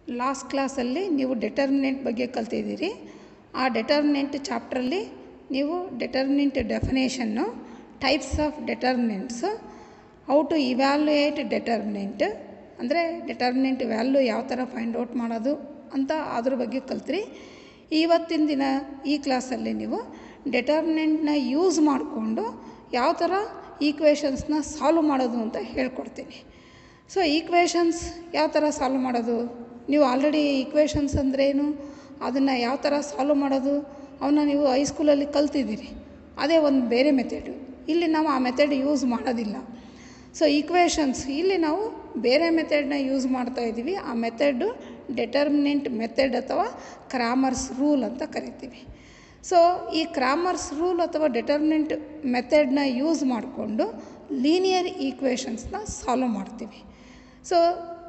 Last ಕ್ಲಾಸಲ್ಲಿ ನೀವು determinant ಬಗ್ಗೆ ಕಲ್ತಿದ್ದೀರಿ ಆ ಡೆಟರ್ಮಿನೆಂಟ್ ಚಾಪ್ಟ್ರಲ್ಲಿ ನೀವು ಡೆಟರ್ಮಿನೆಂಟ್ ಡೆಫಿನೇಷನ್ನು types of determinants how to evaluate determinant ಅಂದರೆ ಡೆಟರ್ಮಿನೆಂಟ್ ವ್ಯಾಲ್ಯೂ ಯಾವ ಥರ ಫೈಂಡ್ ಔಟ್ ಮಾಡೋದು ಅಂತ ಅದ್ರ ಬಗ್ಗೆ ಕಲ್ತ್ರಿ ಇವತ್ತಿನ ದಿನ ಈ ಕ್ಲಾಸಲ್ಲಿ ನೀವು ಡೆಟರ್ಮಿನೆಂಟ್ನ ಯೂಸ್ ಮಾಡಿಕೊಂಡು ಯಾವ ಥರ ಈಕ್ವೇಷನ್ಸ್ನ ಸಾಲ್ವ್ ಮಾಡೋದು ಅಂತ ಹೇಳ್ಕೊಡ್ತೀನಿ ಸೊ ಈಕ್ವೇಷನ್ಸ್ ಯಾವ ಥರ ಸಾಲ್ವ್ ಮಾಡೋದು ನೀವು ಆಲ್ರೆಡಿ ಈಕ್ವೇಷನ್ಸ್ ಅಂದ್ರೇನು ಅದನ್ನು ಯಾವ ಥರ ಸಾಲ್ವ್ ಮಾಡೋದು ಅವನ್ನ ನೀವು ಹೈಸ್ಕೂಲಲ್ಲಿ ಕಲ್ತಿದ್ದೀರಿ ಅದೇ ಒಂದು ಬೇರೆ ಮೆಥಡು ಇಲ್ಲಿ ನಾವು ಆ ಮೆಥಡ್ ಯೂಸ್ ಮಾಡೋದಿಲ್ಲ ಸೊ ಈಕ್ವೇಷನ್ಸ್ ಇಲ್ಲಿ ನಾವು ಬೇರೆ ಮೆಥಡ್ನ ಯೂಸ್ ಮಾಡ್ತಾ ಇದ್ದೀವಿ ಆ ಮೆಥಡು ಡೆಟರ್ಮಿನೆಂಟ್ ಮೆಥಡ್ ಅಥವಾ ಕ್ರಾಮರ್ಸ್ ರೂಲ್ ಅಂತ ಕರಿತೀವಿ ಸೊ ಈ ಕ್ರಾಮರ್ಸ್ ರೂಲ್ ಅಥವಾ ಡೆಟರ್ಮಿನೆಂಟ್ ಮೆಥಡ್ನ ಯೂಸ್ ಮಾಡಿಕೊಂಡು ಲೀನಿಯರ್ ಈಕ್ವೇಷನ್ಸ್ನ ಸಾಲ್ವ್ ಮಾಡ್ತೀವಿ so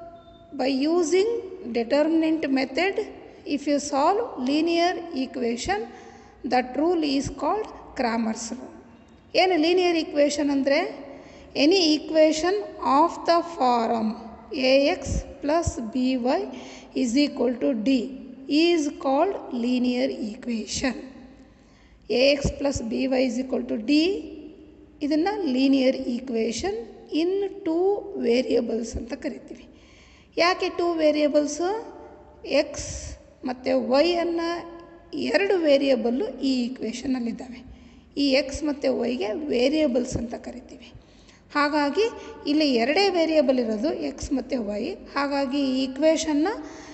by using determinant method if you solve linear equation that rule is called Cramer's rule ಏನು ಲೀನಿಯರ್ ಈಕ್ವೇಷನ್ ಅಂದರೆ any equation of the form A X plus B Y is equal to D is called linear equation A X plus B Y is equal to D ಇದನ್ನು linear equation in two variables ಅಂತ ಕರಿತೀವಿ ಯಾಕೆ two variables X ಮತ್ತು Y ಅನ್ನೋ ಎರಡು variable ಈ ಈಕ್ವೇಷನಲ್ಲಿದ್ದಾವೆ ಈ X ಮತ್ತು ವೈಗೆ ವೇರಿಯಬಲ್ಸ್ ಅಂತ ಕರಿತೀವಿ ಹಾಗಾಗಿ ಇಲ್ಲಿ ಎರಡೇ ವೇರಿಯಬಲ್ ಇರೋದು ಎಕ್ಸ್ ಮತ್ತು ವೈ ಹಾಗಾಗಿ ಈ ಈಕ್ವೇಷನ್ನ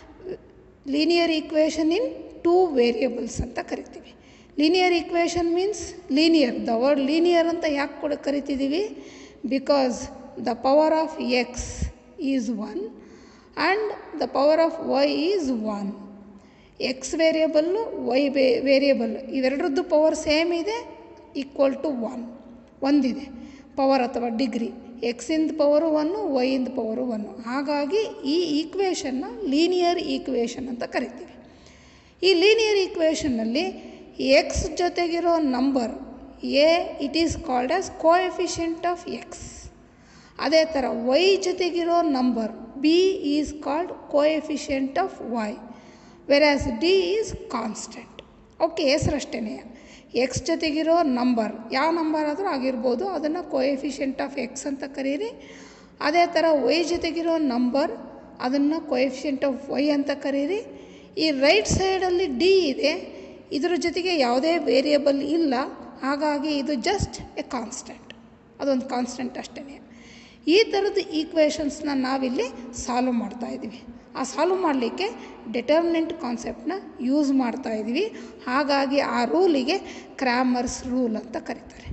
linear equation in two variables ಅಂತ ಕರಿತೀವಿ linear equation means linear the word linear ಅಂತ ಯಾಕೆ ಕೂಡ ಕರಿತಿದ್ದೀವಿ because the power of X is one and the power of Y is one X variable Y ವೇ ವೇರಿಯಬಲ್ ಇವೆರಡರದ್ದು ಪವರ್ ಸೇಮ್ ಇದೆ equal to one ಒಂದಿದೆ ಪವರ್ ಅಥವಾ degree ಎಕ್ಸಿಂದ ಪವರು ಒನ್ನು ವೈಯಿಂದ ಪವರು ಒನ್ನು ಹಾಗಾಗಿ ಈ ಈಕ್ವೇಷನ್ನ ಲೀನಿಯರ್ ಈಕ್ವೇಷನ್ ಅಂತ ಕರಿತೀವಿ ಈ ಲೀನಿಯರ್ ಈಕ್ವೇಷನ್ನಲ್ಲಿ ಎಕ್ಸ್ ಜೊತೆಗಿರೋ number A it is called as coefficient of X ಅದೇ ಥರ ವೈ ಜೊತೆಗಿರೋ number B is called coefficient of Y whereas D is constant okay ಹೆಸರಷ್ಟೇ ಎಕ್ಸ್ ಜೊತೆಗಿರೋ ನಂಬರ್ ಯಾವ ನಂಬರ್ ಆದರೂ ಆಗಿರ್ಬೋದು ಅದನ್ನು ಕೋಎಫಿಷಿಯಂಟ್ ಆಫ್ ಎಕ್ಸ್ ಅಂತ ಕರೀರಿ ಅದೇ ಥರ ವೈ ಜೊತೆಗಿರೋ ನಂಬರ್ ಅದನ್ನು ಕೋಎಫಿಷಿಯಂಟ್ ಆಫ್ ವೈ ಅಂತ ಕರೀರಿ ಈ ರೈಟ್ ಸೈಡಲ್ಲಿ ಡಿ ಇದೆ ಇದರ ಜೊತೆಗೆ ಯಾವುದೇ ವೇರಿಯಬಲ್ ಇಲ್ಲ ಹಾಗಾಗಿ ಇದು ಜಸ್ಟ್ ಎ ಕಾನ್ಸ್ಟೆಂಟ್ ಅದೊಂದು ಕಾನ್ಸ್ಟೆಂಟ್ ಅಷ್ಟೇ ಈ ಥರದ ಈಕ್ವೇಷನ್ಸ್ನ ನಾವಿಲ್ಲಿ ಸಾಲ್ವ್ ಮಾಡ್ತಾ ಇದ್ದೀವಿ ಆ ಸಾಲ್ವ್ ಮಾಡಲಿಕ್ಕೆ ಡೆಟರ್ಮಿನೆಂಟ್ ಕಾನ್ಸೆಪ್ಟನ್ನ ಯೂಸ್ ಮಾಡ್ತಾ ಇದ್ದೀವಿ ಹಾಗಾಗಿ ಆ ರೂಲಿಗೆ ಕ್ರಾಮರ್ಸ್ ರೂಲ್ ಅಂತ ಕರೀತಾರೆ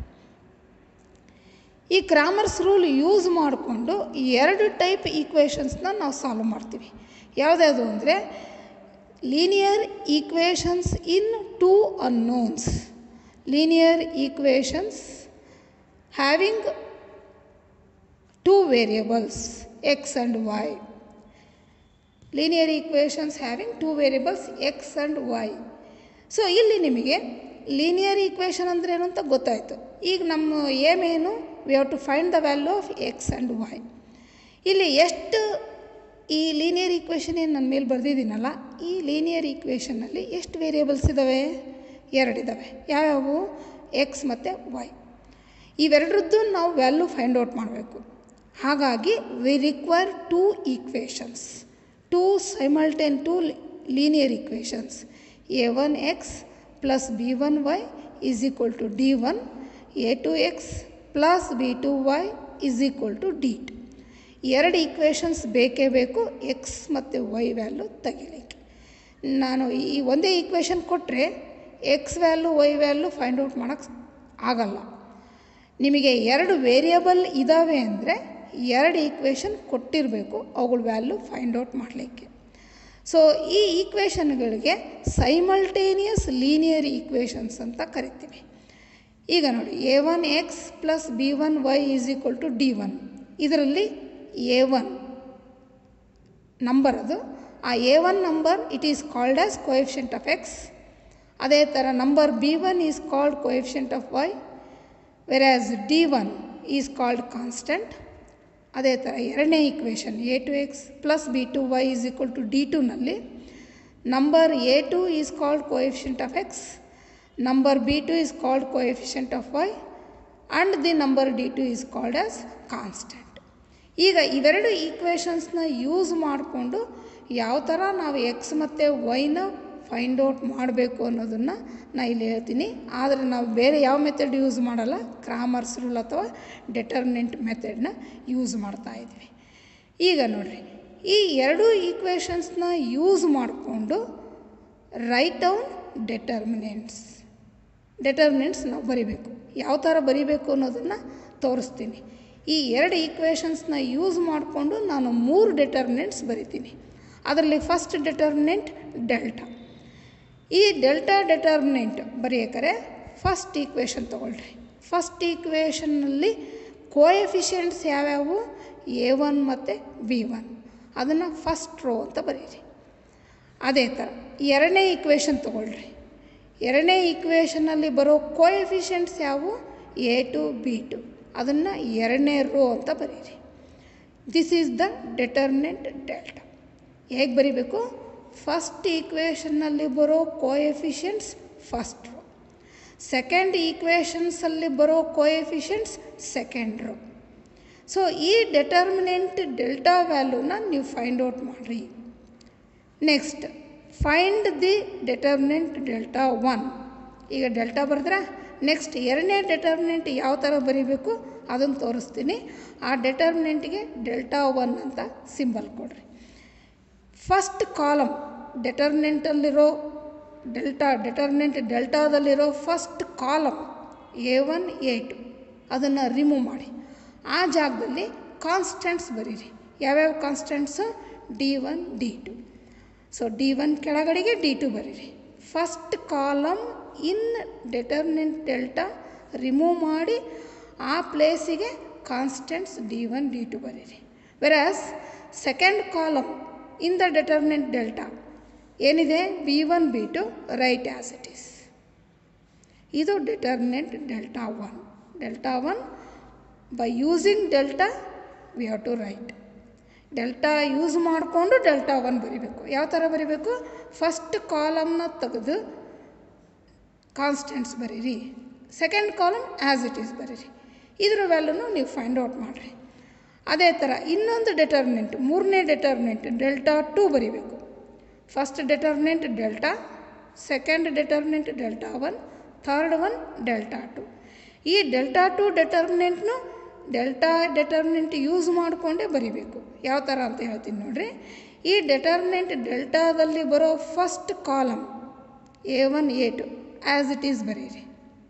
ಈ ಕ್ರಾಮರ್ಸ್ ರೂಲ್ ಯೂಸ್ ಮಾಡಿಕೊಂಡು ಎರಡು ಟೈಪ್ ಈಕ್ವೇಷನ್ಸ್ನ ನಾವು ಸಾಲ್ವ್ ಮಾಡ್ತೀವಿ ಯಾವುದ್ಯಾವುದು ಅಂದರೆ linear equations in two unknowns linear equations having two variables X and Y linear equations having two variables X and Y so ಇಲ್ಲಿ ನಿಮಗೆ ಲೀನಿಯರ್ ಈಕ್ವೇಷನ್ ಅಂದರೆ ಏನು ಅಂತ ಗೊತ್ತಾಯಿತು ಈಗ ನಮ್ಮ ಏಮ್ ಏನು we have to find the value of X and Y ಇಲ್ಲಿ ಎಷ್ಟು ಈ ಲೀನಿಯರ್ ಈಕ್ವೇಷನ್ ಏನು ನನ್ನ ಮೇಲೆ ಬರೆದಿದ್ದೀನಲ್ಲ ಈ ಲೀನಿಯರ್ ಈಕ್ವೇಷನ್ನಲ್ಲಿ ಎಷ್ಟು ವೇರಿಯಬಲ್ಸ್ ಇದ್ದಾವೆ ಎರಡಿದ್ದಾವೆ ಯಾವ್ಯಾವು ಎಕ್ಸ್ ಮತ್ತು ವೈ ಇವೆರಡರದ್ದು ನಾವು ವ್ಯಾಲ್ಯೂ ಫೈಂಡ್ ಔಟ್ ಮಾಡಬೇಕು ಹಾಗಾಗಿ we require two equations two simultaneous two linear equations A one X plus B one Y is equal to D one A two X plus B two Y is equal to D two ಎರಡು equations ಬೇಕೇ ಬೇಕು X ಮತ್ತು Y value ತೆಗಿಲಿಕ್ಕೆ ನಾನು ಈ ಒಂದೇ equation ಕೊಟ್ಟರೆ X value Y value find out ಮಾಡೋಕ್ಕೆ ಆಗಲ್ಲ ನಿಮಗೆ ಎರಡು ವೇರಿಯಬಲ್ ಇದ್ದಾವೆ ಅಂದರೆ ಎರಡು ಈಕ್ವೇಷನ್ ಕೊಟ್ಟಿರಬೇಕು ಅವುಗಳ ವ್ಯಾಲ್ಯೂ ಫೈಂಡ್ ಔಟ್ ಮಾಡಲಿಕ್ಕೆ ಸೊ ಈ ಈಕ್ವೇಷನ್ಗಳಿಗೆ ಸೈಮಲ್ಟೇನಿಯಸ್ ಲೀನಿಯರ್ ಈಕ್ವೇಷನ್ಸ್ ಅಂತ ಕರಿತೀವಿ ಈಗ ನೋಡಿ A one X plus B one Y is equal to D one ಇದರಲ್ಲಿ ಎ ಒನ್ ನಂಬರ್ ಅದು ಆ A one number it is called as coefficient of X ಅದೇ ಥರ number B one is called coefficient of Y whereas d1 is called constant ಅದೇ ಥರ ಎರಡನೇ equation A two X plus B two Y is equal to D ಟುನಲ್ಲಿ number A two is called coefficient of X number B two is called coefficient of Y and the number D two is called as constant ಈಗ ಇವೆರಡು ಈಕ್ವೇಷನ್ಸ್ನ use ಮಾಡಿಕೊಂಡು ಯಾವ ಥರ ನಾವು X ಮತ್ತು ವೈನ find out ಮಾಡಬೇಕು ಅನ್ನೋದನ್ನು ನಾನು ಇಲ್ಲಿ ಹೇಳ್ತೀನಿ ಆದರೆ ನಾವು ಬೇರೆ ಯಾವ ಮೆಥಡ್ ಯೂಸ್ ಮಾಡಲ್ಲ ಕ್ರಾಮರ್ಸ್ ರೂಲ್ ಅಥವಾ ಡೆಟರ್ಮಿನೆಂಟ್ ಮೆಥಡ್ನ ಯೂಸ್ ಮಾಡ್ತಾ ಇದ್ವಿ ಈಗ ನೋಡಿರಿ ಈ ಎರಡೂ ಈಕ್ವೇಷನ್ಸ್ನ ಯೂಸ್ ಮಾಡಿಕೊಂಡು ರೈಟ್ ಡೌನ್ ಡೆಟರ್ಮಿನೆಂಟ್ಸ್ ಡೆಟರ್ಮಿನೆಂಟ್ಸ್ ನಾವು ಬರಿಬೇಕು ಯಾವ ಥರ ಬರಿಬೇಕು ಅನ್ನೋದನ್ನು ತೋರಿಸ್ತೀನಿ ಈ ಎರಡು ಈಕ್ವೇಷನ್ಸ್ನ ಯೂಸ್ ಮಾಡಿಕೊಂಡು ನಾನು ಮೂರು ಡೆಟರ್ಮಿನೆಂಟ್ಸ್ ಬರಿತೀನಿ ಅದರಲ್ಲಿ ಫಸ್ಟ್ ಡೆಟರ್ಮಿನೆಂಟ್ ಡೆಲ್ಟಾ ಈ ಡೆಲ್ಟಾ ಡೆಟರ್ಮಿನೆಂಟ್ ಬರೆಯಬೇಕಾರೆ ಫಸ್ಟ್ ಈಕ್ವೇಷನ್ ತೊಗೊಳ್ರಿ ಫಸ್ಟ್ ಈಕ್ವೇಷನ್ನಲ್ಲಿ ಕೋಎಫಿಷಿಯೆಂಟ್ಸ್ ಯಾವ್ಯಾವು ಎ ಒನ್ ಮತ್ತು ಬಿ ಒನ್ ಅದನ್ನು ಫಸ್ಟ್ ರೋ ಅಂತ ಬರೀರಿ ಅದೇ ಥರ ಎರಡನೇ ಈಕ್ವೇಷನ್ ತೊಗೊಳ್ರಿ ಎರಡನೇ ಈಕ್ವೇಷನಲ್ಲಿ ಬರೋ ಕೋಎಫಿಷಿಯೆಂಟ್ಸ್ ಯಾವುವು ಎ ಟು ಬಿ ಟು ಅದನ್ನು ಎರಡನೇ ರೋ ಅಂತ ಬರೀರಿ this is the determinant delta ಹೇಗೆ ಬರಿಬೇಕು ಫಸ್ಟ್ ಈಕ್ವೇಷನ್ನಲ್ಲಿ ಬರೋ ಕೋಎಫಿಷಿಯಂಟ್ಸ್ ಫಸ್ಟ್ ರೋ ಸೆಕೆಂಡ್ ಈಕ್ವೇಷನ್ಸಲ್ಲಿ ಬರೋ ಕೋಎಫಿಷಿಯಂಟ್ಸ್ ಸೆಕೆಂಡ್ ರೋ ಸೊ ಈ ಡೆಟರ್ಮಿನೆಂಟ್ ಡೆಲ್ಟಾ ವ್ಯಾಲ್ಯೂನ ನೀವು ಫೈಂಡ್ ಔಟ್ ಮಾಡಿರಿ next find the determinant delta one ಈಗ ಡೆಲ್ಟಾ ಬರೆದ್ರೆ ನೆಕ್ಸ್ಟ್ ಎರಡನೇ ಡೆಟರ್ಮಿನೆಂಟ್ ಯಾವ ಥರ ಬರೀಬೇಕು ಅದನ್ನು ತೋರಿಸ್ತೀನಿ ಆ ಡೆಟರ್ಮಿನೆಂಟ್ಗೆ ಡೆಲ್ಟಾ ಒನ್ ಅಂತ ಸಿಂಬಲ್ ಕೊಡ್ರಿ ಫಸ್ಟ್ ಕಾಲಮ್ ಡೆಟರ್ಮಿನೆಂಟಲ್ಲಿರೋ ಡೆಲ್ಟಾ ಡೆಟರ್ಮಿನೆಂಟ್ ಡೆಲ್ಟಾದಲ್ಲಿರೋ first column A one A two ಅದನ್ನು ರಿಮೂವ್ ಮಾಡಿ ಆ ಜಾಗದಲ್ಲಿ ಕಾನ್ಸ್ಟೆಂಟ್ಸ್ ಬರೀರಿ ಯಾವ್ಯಾವ constants D one D two so D one ಕೆಳಗಡೆಗೆ ಡಿ ಟು ಬರೀರಿ first column in determinant delta remove ಮಾಡಿ ಆ ಪ್ಲೇಸಿಗೆ constants D one D two ಬರೀರಿ whereas second column in the determinant delta ಏನಿದೆ B one B two right as it is ಇದು determinant delta one delta one by using delta we have to write delta use ಮಾಡಿಕೊಂಡು delta one ಬರಿಬೇಕು ಯಾವ ಥರ ಬರಿಬೇಕು first ಕಾಲಮ್ನ ತೆಗೆದು constants ಬರೀರಿ second column as it is ಬರೀರಿ ಇದ್ರ ವ್ಯಾಲ್ಯೂನು ನೀವು ಫೈಂಡ್ ಔಟ್ ಮಾಡಿರಿ ಅದೇ ಥರ ಇನ್ನೊಂದು ಡೆಟರ್ಮಿನೆಂಟ್ ಮೂರನೇ ಡೆಟರ್ಮಿನೆಂಟ್ ಡೆಲ್ಟಾ ಟು ಬರಿಬೇಕು first determinant delta second determinant delta one third one delta two ಈ ಡೆಲ್ಟಾ ಟು ಡೆಟರ್ಮಿನೆಂಟ್ನು ಡೆಲ್ಟಾ ಡೆಟರ್ಮಿನೆಂಟ್ ಯೂಸ್ ಮಾಡಿಕೊಂಡೇ ಬರಿಬೇಕು ಯಾವ ಥರ ಅಂತ ಹೇಳ್ತೀನಿ ನೋಡಿರಿ ಈ ಡೆಟರ್ಮಿನೆಂಟ್ ಡೆಲ್ಟಾದಲ್ಲಿ ಬರೋ first column A one A two as it is ಬರೀರಿ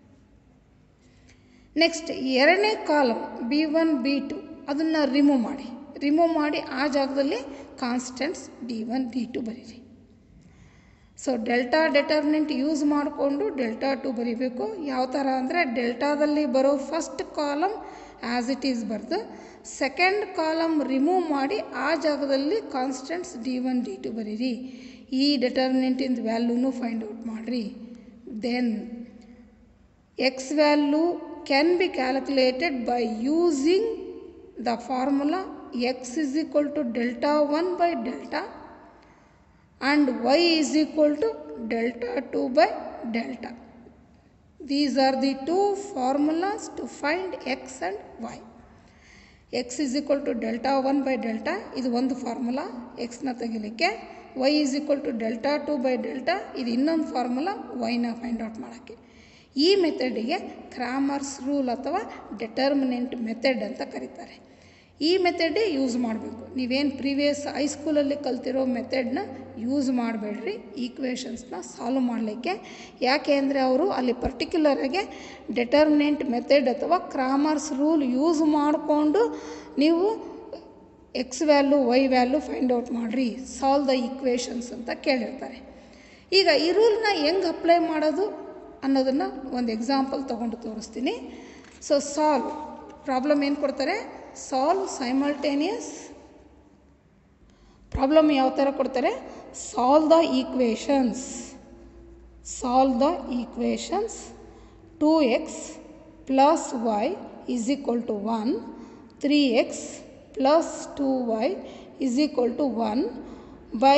ನೆಕ್ಸ್ಟ್ ಎರಡನೇ column b one B two ಅದನ್ನು ರಿಮೂವ್ ಮಾಡಿ ರಿಮೂವ್ ಮಾಡಿ ಆ ಜಾಗದಲ್ಲಿ constants D one D two ಬರೀರಿ ಸೊ ಡೆಲ್ಟಾ ಡೆಟರ್ಮಿನೆಂಟ್ ಯೂಸ್ ಮಾಡಿಕೊಂಡು ಡೆಲ್ಟಾ ಟು ಬರೀಬೇಕು ಯಾವ ಥರ ಅಂದರೆ ಡೆಲ್ಟಾದಲ್ಲಿ ಬರೋ first column as it is ಬರೆದು ಸೆಕೆಂಡ್ ಕಾಲಮ್ ರಿಮೂವ್ ಮಾಡಿ ಆ ಜಾಗದಲ್ಲಿ constants D one D two ಬರೀರಿ ಈ ಡೆಟರ್ಮಿನೆಂಟಿಂದ ವ್ಯಾಲ್ಯೂನು ಫೈಂಡ್ ಔಟ್ ಮಾಡಿರಿ then x value can be calculated by using the formula x is equal to delta one by delta and y is equal to delta 2 by delta. These are the two formulas to find x and y. x is equal to delta 1 by delta ಇದು ಒಂದು formula ಎಕ್ಸ್ನ ತೆಗಿಲಿಕ್ಕೆ y is equal to delta 2 by delta ಇದು ಇನ್ನೊಂದು formula ವೈನ find out ಮಾಡೋಕ್ಕೆ ಈ ಮೆಥಡಿಗೆ Cramer's rule ಅಥವಾ ಡೆಟರ್ಮಿನೆಂಟ್ ಮೆಥಡ್ ಅಂತ ಕರೀತಾರೆ ಈ ಮೆಥಡೇ ಯೂಸ್ ಮಾಡಬೇಕು ನೀವೇನು ಪ್ರೀವಿಯಸ್ ಹೈಸ್ಕೂಲಲ್ಲಿ ಕಲ್ತಿರೋ ಮೆಥಡ್ನ ಯೂಸ್ ಮಾಡಬೇಡ್ರಿ ಈಕ್ವೇಷನ್ಸ್ನ ಸಾಲ್ವ್ ಮಾಡಲಿಕ್ಕೆ ಯಾಕೆ ಅಂದರೆ ಅವರು ಅಲ್ಲಿ ಪರ್ಟಿಕ್ಯುಲರಾಗೆ ಡೆಟರ್ಮಿನೆಂಟ್ ಮೆಥಡ್ ಅಥವಾ ಕ್ರಾಮರ್ಸ್ ರೂಲ್ ಯೂಸ್ ಮಾಡಿಕೊಂಡು ನೀವು x value Y value find out ಮಾಡಿರಿ ಸಾಲ್ವ್ ದ ಈಕ್ವೇಷನ್ಸ್ ಅಂತ ಕೇಳಿರ್ತಾರೆ ಈಗ ಈ ರೂಲ್ನ ಹೆಂಗೆ ಅಪ್ಲೈ ಮಾಡೋದು ಅನ್ನೋದನ್ನು ಒಂದು ಎಕ್ಸಾಂಪಲ್ ತೊಗೊಂಡು ತೋರಿಸ್ತೀನಿ ಸೊ ಸಾಲ್ವ್ ಪ್ರಾಬ್ಲಮ್ ಏನು ಕೊಡ್ತಾರೆ ಸಾಲ್ವ್ ಸೈಮಲ್ಟೇನಿಯಸ್ ಪ್ರಾಬ್ಲಮ್ ಯಾವ ಥರ ಕೊಡ್ತಾರೆ solve the equations solve the equations two x plus y is equal to one three x plus two y is equal to one by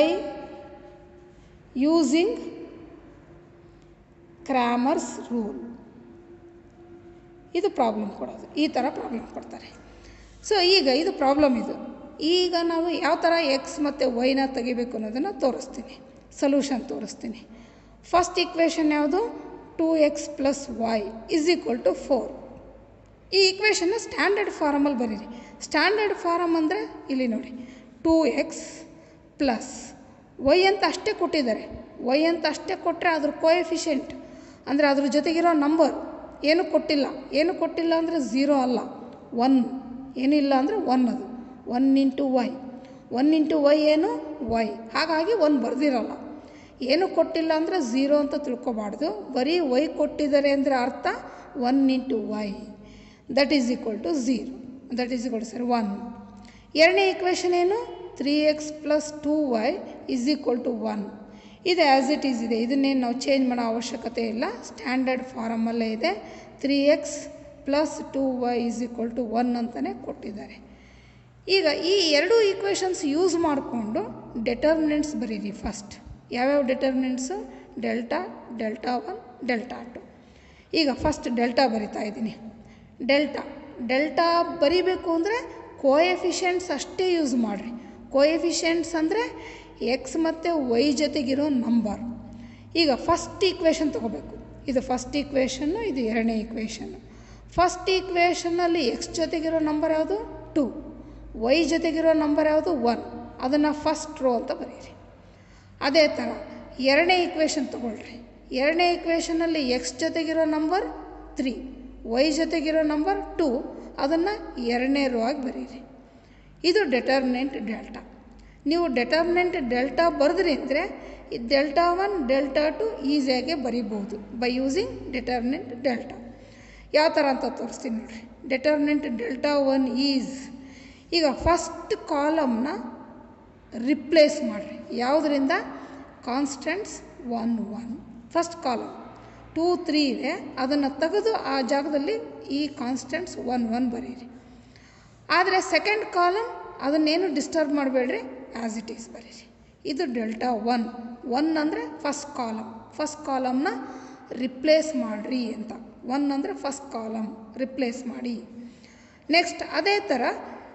using Cramer's rule ಇದು problem ಕೊಡೋದು ಈ ಥರ problem ಕೊಡ್ತಾರೆ so ಈಗ ಇದು ಪ್ರಾಬ್ಲಮ್ ಇದು ಈಗ ನಾವು ಯಾವ ಥರ ಎಕ್ಸ್ ಮತ್ತು ವೈನ ತೆಗಿಬೇಕು ಅನ್ನೋದನ್ನು ತೋರಿಸ್ತೀನಿ ಸೊಲ್ಯೂಷನ್ ತೋರಿಸ್ತೀನಿ ಫಸ್ಟ್ ಇಕ್ವೇಷನ್ ಯಾವುದು two x plus y is equal to four ಈ ಈಕ್ವೇಷನ್ನ ಸ್ಟ್ಯಾಂಡರ್ಡ್ ಫಾರಮಲ್ಲಿ ಬರೀರಿ ಸ್ಟ್ಯಾಂಡರ್ಡ್ ಫಾರಮ್ ಅಂದರೆ ಇಲ್ಲಿ ನೋಡಿ ಟೂ ಎಕ್ಸ್ ಪ್ಲಸ್ ವೈ ಅಂತ ಅಷ್ಟೇ ಕೊಟ್ಟಿದ್ದಾರೆ ವೈ ಅಂತ ಅಷ್ಟೇ ಕೊಟ್ಟರೆ ಅದ್ರ ಕೋಎಫಿಷಿಯೆಂಟ್ ಅಂದರೆ ಅದ್ರ ಜೊತೆಗಿರೋ ನಂಬರ್ ಏನು ಕೊಟ್ಟಿಲ್ಲ ಏನು ಕೊಟ್ಟಿಲ್ಲ ಅಂದರೆ ಝೀರೋ ಅಲ್ಲ ಒನ್ ಏನಿಲ್ಲ ಅಂದರೆ ಒನ್ ಅದು one into y one into y ಏನು ವೈ ಹಾಗಾಗಿ ಒನ್ ಬರೆದಿರಲ್ಲ ಏನು ಕೊಟ್ಟಿಲ್ಲ ಅಂದರೆ ಝೀರೋ ಅಂತ ತಿಳ್ಕೊಬಾರ್ದು ಬರೀ ವೈ ಕೊಟ್ಟಿದ್ದಾರೆ ಅಂದರೆ ಅರ್ಥ one into y that is equal to zero that is equal to sir one ಎರಡನೇ ಇಕ್ವೇಷನ್ ಏನು three x plus two y is equal to one ಇದು ಆ್ಯಸ್ ಇಟ್ ಈಸ್ ಇದೆ ಇದನ್ನೇನು ನಾವು ಚೇಂಜ್ ಮಾಡೋ ಅವಶ್ಯಕತೆ ಇಲ್ಲ ಸ್ಟ್ಯಾಂಡರ್ಡ್ ಫಾರಮಲ್ಲೇ ಇದೆ three x plus two y is equal to one ಅಂತಲೇ ಕೊಟ್ಟಿದ್ದಾರೆ ಈಗ ಈ ಎರಡು ಈಕ್ವೇಷನ್ಸ್ ಯೂಸ್ ಮಾಡಿಕೊಂಡು ಡೆಟರ್ಮಿನೆಂಟ್ಸ್ ಬರೀರಿ ಫಸ್ಟ್ ಯಾವ್ಯಾವ determinants delta delta one delta two ಈಗ ಫಸ್ಟ್ ಡೆಲ್ಟಾ ಬರಿತಾ ಇದ್ದೀನಿ ಡೆಲ್ಟಾ ಡೆಲ್ಟಾ ಬರಿಬೇಕು ಅಂದರೆ ಕೋಎಫಿಷಿಯೆಂಟ್ಸ್ ಅಷ್ಟೇ ಯೂಸ್ ಮಾಡಿರಿ ಕೋಎಫಿಷಿಯೆಂಟ್ಸ್ ಅಂದರೆ ಎಕ್ಸ್ ಮತ್ತು ವೈ ಜೊತೆಗಿರೋ ನಂಬರ್ ಈಗ ಫಸ್ಟ್ ಈಕ್ವೇಷನ್ ತೊಗೋಬೇಕು ಇದು ಫಸ್ಟ್ ಈಕ್ವೇಷನ್ನು ಇದು ಎರಡನೇ ಈಕ್ವೇಷನ್ನು ಫಸ್ಟ್ ಈಕ್ವೇಷನ್ನಲ್ಲಿ ಎಕ್ಸ್ ಜೊತೆಗಿರೋ ನಂಬರ್ ಯಾವುದು ಟು ವೈ ಜೊತೆಗಿರೋ ನಂಬರ್ ಯಾವುದು ಒನ್ ಅದನ್ನು ಫಸ್ಟ್ ರೋ ಅಂತ ಬರೀರಿ ಅದೇ ಥರ ಎರಡನೇ ಈಕ್ವೇಷನ್ ತೊಗೊಳ್ರಿ ಎರಡನೇ ಈಕ್ವೇಷನಲ್ಲಿ ಎಕ್ಸ್ ಜೊತೆಗಿರೋ ನಂಬರ್ ತ್ರೀ ವೈ ಜೊತೆಗಿರೋ ನಂಬರ್ ಟು ಅದನ್ನು ಎರಡನೇ ರೋ ಆಗಿ ಬರೀರಿ ಇದು ಡೆಟರ್ಮಿನೆಂಟ್ ಡೆಲ್ಟಾ ನೀವು ಡೆಟರ್ಮಿನೆಂಟ್ ಡೆಲ್ಟಾ ಬರೆದ್ರಿ ಅಂದರೆ ಈ ಡೆಲ್ಟಾ ಒನ್ ಡೆಲ್ಟಾ ಟು ಈಸಿಯಾಗಿ ಬರಿಬೋದು ಬೈ ಯೂಸಿಂಗ್ ಡೆಟರ್ಮಿನೆಂಟ್ ಡೆಲ್ಟಾ ಯಾವ ಥರ ಅಂತ ತೋರಿಸ್ತೀನಿ ನೋಡಿರಿ ಡೆಟರ್ಮಿನೆಂಟ್ ಡೆಲ್ಟಾ ಒನ್ ಈಸ್ ಈಗ ಫಸ್ಟ್ ಕಾಲಮ್ನ ರಿಪ್ಲೇಸ್ ಮಾಡಿರಿ ಯಾವುದರಿಂದ constants one one first column two three ಇದೆ ಅದನ್ನು ತೆಗೆದು ಆ ಜಾಗದಲ್ಲಿ ಈ ಕಾನ್ಸ್ಟೆಂಟ್ಸ್ ಒನ್ ಒನ್ ಬರೀರಿ ಆದರೆ ಸೆಕೆಂಡ್ ಕಾಲಮ್ ಅದನ್ನೇನು ಡಿಸ್ಟರ್ಬ್ ಮಾಡಬೇಡ್ರಿ ಆ್ಯಸ್ ಇಟ್ ಈಸ್ ಬರೀರಿ ಇದು ಡೆಲ್ಟಾ ಒನ್ ಒನ್ ಅಂದರೆ ಫಸ್ಟ್ ಕಾಲಮ್ ಫಸ್ಟ್ ಕಾಲಮ್ನ ರಿಪ್ಲೇಸ್ ಮಾಡಿರಿ ಅಂತ ಒನ್ ಅಂದರೆ ಫಸ್ಟ್ ಕಾಲಮ್ ರಿಪ್ಲೇಸ್ ಮಾಡಿ ನೆಕ್ಸ್ಟ್ ಅದೇ ಥರ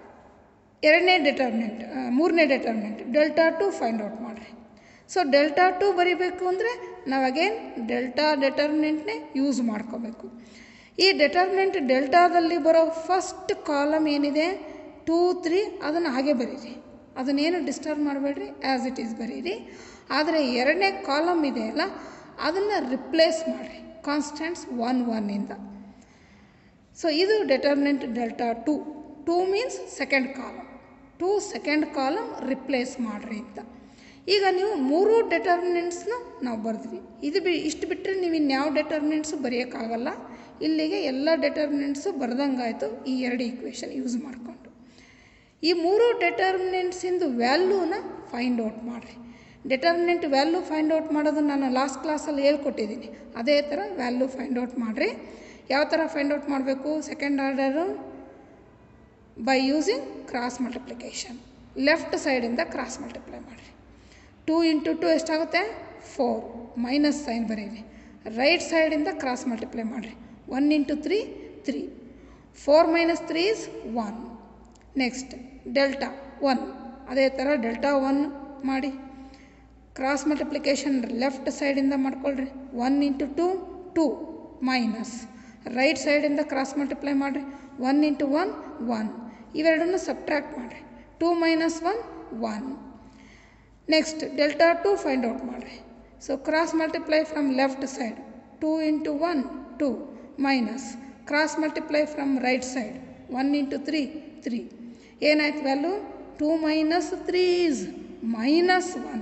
ಎರಡನೇ ಡೆಟರ್ಮಿನೆಂಟ್ ಮೂರನೇ determinant delta two find out ಮಾಡಿರಿ ಸೊ ಡೆಲ್ಟಾ ಟು ಬರಿಬೇಕು ಅಂದರೆ ನಾವು ಅಗೇನ್ ಡೆಲ್ಟಾ ಡೆಟರ್ಮಿನೆಂಟ್ನೇ ಯೂಸ್ ಮಾಡ್ಕೋಬೇಕು ಈ ಡೆಟರ್ಮಿನೆಂಟ್ ಡೆಲ್ಟಾದಲ್ಲಿ ಬರೋ ಫಸ್ಟ್ ಕಾಲಮ್ ಏನಿದೆ ಟೂ ತ್ರೀ ಅದನ್ನು ಹಾಗೆ ಬರೀರಿ ಅದನ್ನೇನು ಡಿಸ್ಟರ್ಬ್ ಮಾಡಬೇಡ್ರಿ ಆ್ಯಸ್ ಇಟ್ ಈಸ್ ಬರೀರಿ ಆದರೆ ಎರಡನೇ ಕಾಲಮ್ ಇದೆಯಲ್ಲ ಅದನ್ನು ರಿಪ್ಲೇಸ್ ಮಾಡಿರಿ ಕಾನ್ಸ್ಟೆಂಟ್ಸ್ ಒನ್ ಒನ್ನಿಂದ ಸೊ ಇದು determinant delta two two means second column two second column replace ಮಾಡಿರಿ ಅಂತ ಈಗ ನೀವು ಮೂರು ಡೆಟರ್ಮಿನೆಂಟ್ಸ್ನ ನಾವು ಬರೆದ್ವಿ ಇದು ಬಿ ಇಷ್ಟು ಬಿಟ್ಟರೆ ನೀವು ಇನ್ಯಾವ ಡೆಟರ್ಮಿನೆಂಟ್ಸು ಬರೆಯೋಕ್ಕಾಗಲ್ಲ ಇಲ್ಲಿಗೆ ಎಲ್ಲ ಡೆಟರ್ಮಿನೆಂಟ್ಸು ಬರ್ದಂಗಾಯಿತು ಈ ಎರಡು ಈಕ್ವೇಷನ್ ಯೂಸ್ ಮಾಡಿಕೊಂಡು ಈ ಮೂರು ಡೆಟರ್ಮಿನೆಂಟ್ಸಿಂದು ವ್ಯಾಲ್ಯೂನ ಫೈಂಡ್ ಔಟ್ ಮಾಡಿರಿ ಡೆಟರ್ಮಿನೆಂಟ್ ವ್ಯಾಲ್ಯೂ ಫೈಂಡ್ ಔಟ್ ಮಾಡೋದು ನಾನು ಲಾಸ್ಟ್ ಕ್ಲಾಸಲ್ಲಿ ಹೇಳ್ಕೊಟ್ಟಿದ್ದೀನಿ ಅದೇ ಥರ ವ್ಯಾಲ್ಯೂ ಫೈಂಡ್ ಔಟ್ ಮಾಡಿರಿ ಯಾವ ಥರ ಫೈಂಡ್ ಔಟ್ ಮಾಡಬೇಕು second order by using cross multiplication left ಸೈಡಿಂದ ಕ್ರಾಸ್ ಮಲ್ಟಿಪ್ಲೈ ಮಾಡಿರಿ ಟೂ ಇಂಟು ಟು ಎಷ್ಟಾಗುತ್ತೆ ಫೋರ್ ಮೈನಸ್ ಸೈನ್ ಬರೀರಿ ರೈಟ್ ಸೈಡಿಂದ ಕ್ರಾಸ್ ಮಲ್ಟಿಪ್ಲೈ ಮಾಡಿರಿ one into three three four minus three is one next delta one ಅದೇ ಥರ delta one ಮಾಡಿ cross multiplication left ಸೈಡಿಂದ ಮಾಡ್ಕೊಳ್ರಿ one into two two minus right ಸೈಡಿಂದ ಕ್ರಾಸ್ ಮಲ್ಟಿಪ್ಲೈ ಮಾಡಿರಿ ಒನ್ ಇಂಟು ಒನ್ ಒನ್ ಇವೆರಡನ್ನು subtract ಮಾಡಿರಿ two minus one one next delta two find out ಮಾಡಿರಿ so cross multiply from left side two into one two minus cross multiply from right side one into three three ಏನಾಯ್ತು value two minus three is minus one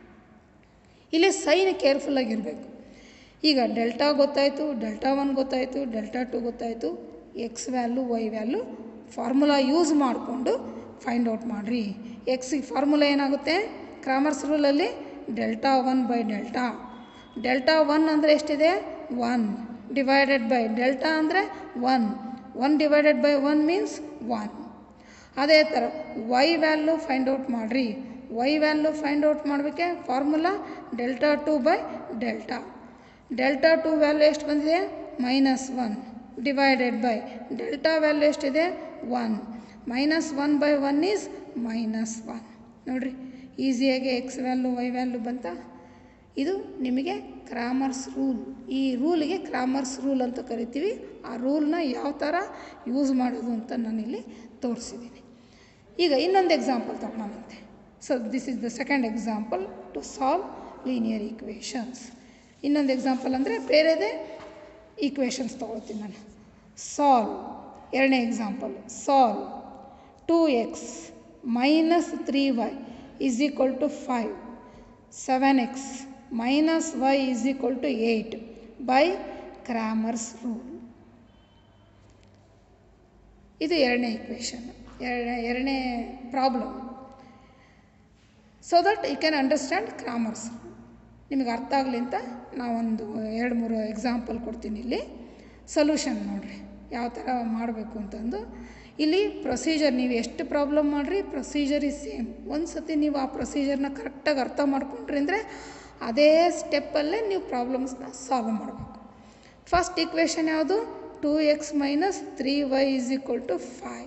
ಇಲ್ಲಿ sign ಕೇರ್ಫುಲ್ಲಾಗಿರಬೇಕು ಈಗ delta ಗೊತ್ತಾಯಿತು delta one ಗೊತ್ತಾಯಿತು delta two ಗೊತ್ತಾಯಿತು x value Y value formula use ಮಾಡಿಕೊಂಡು find out ಮಾಡಿರಿ ಎಕ್ಸಿಗೆ ಫಾರ್ಮುಲಾ ಏನಾಗುತ್ತೆ ಕ್ರಾಮರ್ಸ್ ರೂಲಲ್ಲಿ delta one by delta delta one ಅಂದರೆ ಎಷ್ಟಿದೆ ಒನ್ ಡಿವೈಡೆಡ್ ಬೈ ಡೆಲ್ಟಾ ಅಂದರೆ one one divided by one means one ಅದೇ ಥರ ವೈ ವ್ಯಾಲ್ಯೂ ಫೈಂಡ್ ಔಟ್ ಮಾಡಿರಿ ವೈ ವ್ಯಾಲ್ಯೂ ಫೈಂಡ್ ಔಟ್ ಮಾಡಬೇಕೆ formula delta two by delta delta two value ಎಷ್ಟು ಬಂದಿದೆ minus one divided by delta value ಎಷ್ಟಿದೆ one minus one by one is minus one ನೋಡಿರಿ ಈಸಿಯಾಗಿ X value Y value ಬಂತ ಇದು ನಿಮಗೆ ಕ್ರಾಮರ್ಸ್ ರೂಲ್ ಈ ರೂಲಿಗೆ ಕ್ರಾಮರ್ಸ್ ರೂಲ್ ಅಂತ ಕರಿತೀವಿ ಆ ರೂಲ್ನ ಯಾವ ಥರ ಯೂಸ್ ಮಾಡೋದು ಅಂತ ನಾನಿಲ್ಲಿ ತೋರಿಸಿದ್ದೀನಿ ಈಗ ಇನ್ನೊಂದು ಎಕ್ಸಾಂಪಲ್ ತಗೊಳ್ಳೋಣಂತೆ so this is the second example to solve linear equations ಇನ್ನೊಂದು ಎಕ್ಸಾಂಪಲ್ ಅಂದರೆ ಬೇರೆದೇ ಈಕ್ವೇಷನ್ಸ್ ತೊಗೊಳ್ತೀನಿ ನಾನು ಸಾಲ್ವ್ ಎರಡನೇ example solve two x minus three y is equal to five seven x minus y is equal to eight by Cramer's rule ಇದು ಎರಡನೇ equation ಎರಡನೇ ಎರಡನೇ problem so that you can understand Cramer's ನಿಮಗೆ ಅರ್ಥ ಆಗಲಿ ಅಂತ ನಾವೊಂದು ಎರಡು ಮೂರು ಎಕ್ಸಾಂಪಲ್ ಕೊಡ್ತೀನಿ ಇಲ್ಲಿ ಸೊಲ್ಯೂಷನ್ ನೋಡಿರಿ ಯಾವ ಥರ ಮಾಡಬೇಕು ಅಂತಂದು ಇಲ್ಲಿ ಪ್ರೊಸೀಜರ್ ನೀವು ಎಷ್ಟು ಪ್ರಾಬ್ಲಮ್ ಮಾಡಿರಿ ಪ್ರೊಸೀಜರ್ ಈಸ್ ಸೇಮ್ ಒಂದು ಸತಿ ನೀವು ಆ ಪ್ರೊಸೀಜರ್ನ ಕರೆಕ್ಟಾಗಿ ಅರ್ಥ ಮಾಡ್ಕೊಂಡ್ರಿ ಅಂದರೆ ಅದೇ ಸ್ಟೆಪ್ಪಲ್ಲೇ ನೀವು ಪ್ರಾಬ್ಲಮ್ಸ್ನ ಸಾಲ್ವ್ ಮಾಡಬೇಕು ಫಸ್ಟ್ ಇಕ್ವೇಷನ್ ಯಾವುದು two x minus three y is equal to five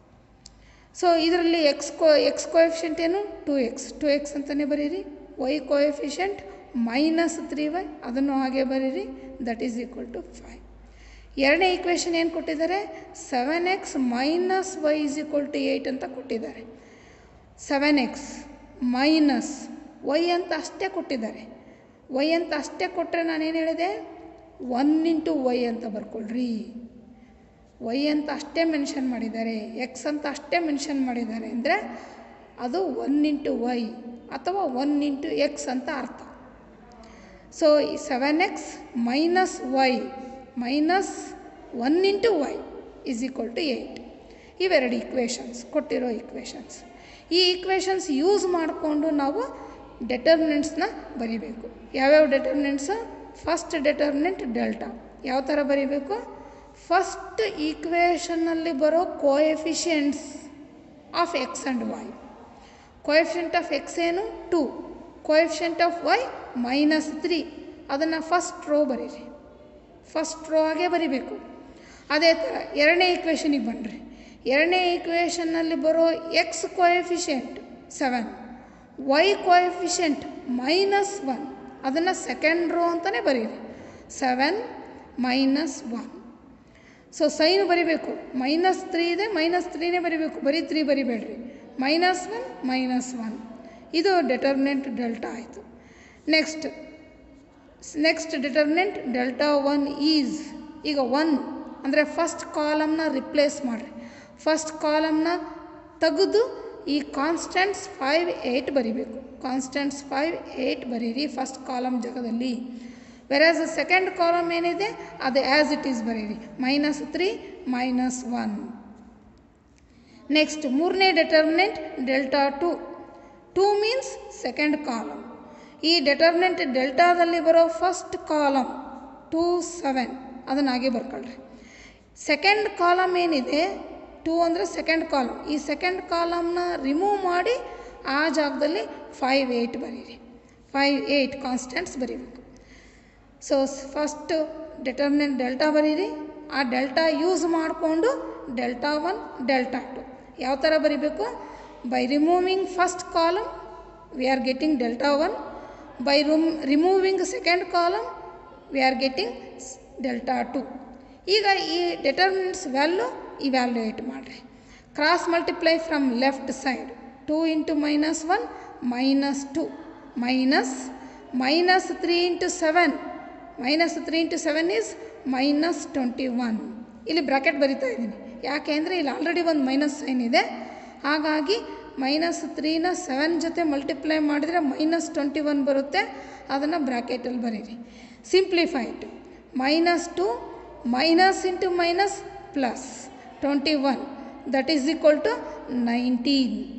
so ಇದರಲ್ಲಿ ಎಕ್ಸ್ ಕೋ ಎಕ್ಸ್ ಕೋಎಫಿಷಿಯಂಟ್ ಏನು ಟೂ ಎಕ್ಸ್ ಟೂ ಎಕ್ಸ್ ಅಂತಲೇ ಬರೀರಿ y coefficient minus three y ಅದನ್ನು ಹಾಗೆ ಬರೀರಿ that is equal to five ಎರಡನೇ ಈಕ್ವೇಷನ್ ಏನು ಕೊಟ್ಟಿದ್ದಾರೆ seven x minus y is equal to eight ಅಂತ ಕೊಟ್ಟಿದ್ದಾರೆ ಸೆವೆನ್ ಎಕ್ಸ್ ಮೈನಸ್ ವೈ ಅಂತ ಅಷ್ಟೇ ಕೊಟ್ಟಿದ್ದಾರೆ ವೈ ಅಂತ ಅಷ್ಟೇ ಕೊಟ್ಟರೆ ನಾನೇನು ಹೇಳಿದೆ ಒನ್ ಇಂಟು ವೈ ಅಂತ ಬರ್ಕೊಳ್ರಿ ವೈ ಅಂತ ಅಷ್ಟೇ ಮೆನ್ಷನ್ ಮಾಡಿದ್ದಾರೆ ಎಕ್ಸ್ ಅಂತ ಅಷ್ಟೇ ಮೆನ್ಷನ್ ಮಾಡಿದ್ದಾರೆ ಅಂದರೆ ಅದು ಒನ್ ಇಂಟು ವೈ ಅಥವಾ ಒನ್ ಇಂಟು ಎಕ್ಸ್ ಅಂತ ಅರ್ಥ ಸೊ ಈ seven x minus y minus one into y is equal to eight ಇವೆರಡು ಇಕ್ವೇಷನ್ಸ್ ಕೊಟ್ಟಿರೋ ಇಕ್ವೇಷನ್ಸ್ ಈ ಇಕ್ವೇಷನ್ಸ್ ಯೂಸ್ ಮಾಡಿಕೊಂಡು ನಾವು ಡೆಟರ್ಮಿನೆಂಟ್ಸ್ನ ಬರಿಬೇಕು ಯಾವ್ಯಾವ ಡೆಟರ್ಮಿನೆಂಟ್ಸು ಫಸ್ಟ್ ಡೆಟರ್ಮಿನೆಂಟ್ ಡೆಲ್ಟಾ ಯಾವ ಥರ ಬರಿಬೇಕು ಫಸ್ಟ್ ಈಕ್ವೇಷನ್ನಲ್ಲಿ ಬರೋ coefficients of X and y coefficient of x ಏನು two coefficient of y minus three ಅದನ್ನು ಫಸ್ಟ್ ರೋ ಬರೀರಿ ಫಸ್ಟ್ ರೋ ಆಗೇ ಬರಿಬೇಕು ಅದೇ ಥರ ಎರಡನೇ ಈಕ್ವೇಷನಿಗೆ ಬನ್ನಿರಿ ಎರಡನೇ ಈಕ್ವೇಷನ್ನಲ್ಲಿ ಬರೋ x coefficient seven y coefficient minus one ಅದನ್ನು ಸೆಕೆಂಡ್ ರೋ ಅಂತಲೇ ಬರೀರಿ seven minus one so sign ಬರಿಬೇಕು ಮೈನಸ್ ತ್ರೀ ಇದೆ ಮೈನಸ್ ತ್ರೀನೇ ಬರಿಬೇಕು ಬರೀ ತ್ರೀ ಬರಿಬೇಡ್ರಿ ಮೈನಸ್ ಒನ್ ಮೈನಸ್ ಒನ್ ಇದು ಡೆಟರ್ಮಿನೆಂಟ್ ಡೆಲ್ಟಾ ಆಯಿತು next next determinant delta one is ಈಗ ಒನ್ ಅಂದರೆ ಫಸ್ಟ್ ಕಾಲಮ್ನ ರಿಪ್ಲೇಸ್ ಮಾಡಿರಿ ಫಸ್ಟ್ ಕಾಲಮ್ನ ತೆಗೆದು ಈ ಕಾನ್ಸ್ಟೆಂಟ್ಸ್ ಫೈವ್ ಏಯ್ಟ್ ಬರಿಬೇಕು ಕಾನ್ಸ್ಟೆಂಟ್ಸ್ ಫೈವ್ ಏಯ್ಟ್ ಬರೀರಿ ಫಸ್ಟ್ ಕಾಲಮ್ ಜಾಗದಲ್ಲಿ ವೆರಾಸ್ ಸೆಕೆಂಡ್ ಕಾಲಮ್ ಏನಿದೆ ಅದು ಆ್ಯಸ್ ಇಟ್ ಈಸ್ ಬರೀರಿ minus three minus one next ಮೂರನೇ determinant delta two two means second column ಈ ಡೆಟರ್ಮಿನೆಂಟ್ ಡೆಲ್ಟಾದಲ್ಲಿ ಬರೋ ಫಸ್ಟ್ ಕಾಲಮ್ ಟೂ ಸೆವೆನ್ ಅದನ್ನು ಹಾಗೆ ಬರ್ಕೊಳ್ರಿ ಸೆಕೆಂಡ್ ಕಾಲಮ್ ಏನಿದೆ ಟೂ ಅಂದರೆ ಸೆಕೆಂಡ್ ಕಾಲಮ್ ಈ ಸೆಕೆಂಡ್ ಕಾಲಮ್ನ ರಿಮೂವ್ ಮಾಡಿ ಆ ಜಾಗದಲ್ಲಿ ಫೈವ್ ಏಯ್ಟ್ ಬರೀರಿ ಫೈವ್ ಏಯ್ಟ್ ಕಾನ್ಸ್ಟೆಂಟ್ಸ್ ಬರೀಬೇಕು ಸೊ ಫಸ್ಟ್ ಡೆಟರ್ಮಿನೆಂಟ್ ಡೆಲ್ಟಾ ಬರೀರಿ ಆ ಡೆಲ್ಟಾ ಯೂಸ್ ಮಾಡಿಕೊಂಡು ಡೆಲ್ಟಾ ಒನ್ ಡೆಲ್ಟಾ ಟು ಯಾವ ಥರ ಬರಿಬೇಕು by removing first column we are getting delta one by room removing second column we are getting delta two ಈಗ ಈ determinants value evaluate ಮಾಡಿರಿ cross multiply from left side two into minus one minus two minus minus three into seven minus three into seven is minus twenty one ಇಲ್ಲಿ bracket ಬರಿತಾ ಇದ್ದೀನಿ ಯಾಕೆ ಅಂದರೆ ಇಲ್ಲಿ already ಒಂದು ಮೈನಸ್ ಸೈನ್ ಇದೆ ಹಾಗಾಗಿ ಮೈನಸ್ ತ್ರೀನ ಸೆವೆನ್ ಜೊತೆ ಮಲ್ಟಿಪ್ಲೈ ಮಾಡಿದರೆ ಮೈನಸ್ ಟ್ವೆಂಟಿ ಒನ್ ಬರುತ್ತೆ ಅದನ್ನು ಬ್ರ್ಯಾಕೆಟಲ್ಲಿ ಬರೀರಿ simplified minus two minus into minus plus twenty one that is equal to nineteen